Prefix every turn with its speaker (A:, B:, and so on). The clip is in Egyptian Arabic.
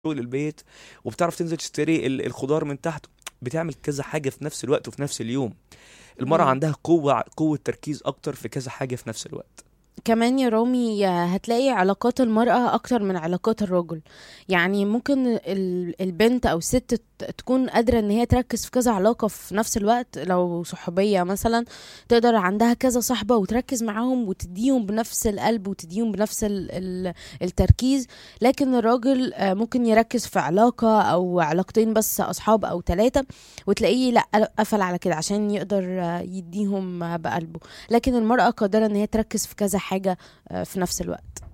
A: شغل البيت وبتعرف تنزل تشتري ال- الخضار من تحت بتعمل كذا حاجة في نفس الوقت وفي نفس اليوم المرأة
B: مم.
A: عندها قوة قوة تركيز أكتر في كذا حاجة في نفس الوقت
B: كمان يا رامي هتلاقي علاقات المرأة أكتر من علاقات الرجل يعني ممكن ال- البنت أو الست ت- تكون قادرة إن هي تركز في كذا علاقة في نفس الوقت لو صحوبية مثلا تقدر عندها كذا صاحبة وتركز معاهم وتديهم بنفس القلب وتديهم بنفس ال- ال- التركيز لكن الراجل آه، ممكن يركز في علاقة أو علاقتين بس أصحاب أو ثلاثة وتلاقيه لأ قفل على كده عشان يقدر آه، يديهم آه، بقلبه لكن المرأة قادرة إن هي تركز في كذا حاجة آه، في نفس الوقت